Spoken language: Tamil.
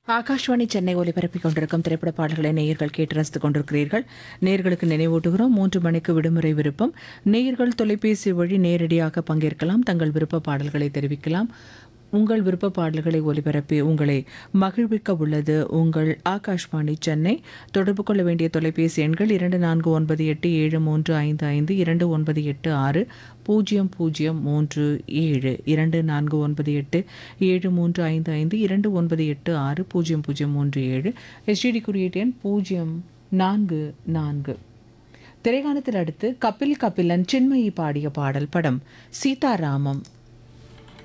ஆகாஷ்வாணி சென்னை ஒலிபரப்பிக் கொண்டிருக்கும் திரைப்பட பாடல்களை நேயர்கள் கேட்டு ரசித்துக் கொண்டிருக்கிறீர்கள் நேயர்களுக்கு நினைவூட்டுகிறோம் மூன்று மணிக்கு விடுமுறை விருப்பம் நேயர்கள் தொலைபேசி வழி நேரடியாக பங்கேற்கலாம் தங்கள் விருப்ப பாடல்களை தெரிவிக்கலாம் உங்கள் விருப்ப பாடல்களை ஒலிபரப்பி உங்களை மகிழ்விக்க உள்ளது உங்கள் ஆகாஷ்வாணி சென்னை தொடர்பு கொள்ள வேண்டிய தொலைபேசி எண்கள் இரண்டு நான்கு ஒன்பது எட்டு ஏழு மூன்று ஐந்து ஐந்து இரண்டு ஒன்பது எட்டு ஆறு பூஜ்ஜியம் பூஜ்ஜியம் மூன்று ஏழு இரண்டு நான்கு ஒன்பது எட்டு ஏழு மூன்று ஐந்து ஐந்து இரண்டு ஒன்பது எட்டு ஆறு பூஜ்ஜியம் பூஜ்ஜியம் மூன்று ஏழு எஸ்டிடி குறியீட்டு எண் பூஜ்ஜியம் நான்கு நான்கு திரைகாணத்தில் அடுத்து கபில் கபிலன் சின்மயி பாடிய பாடல் படம் சீதாராமம்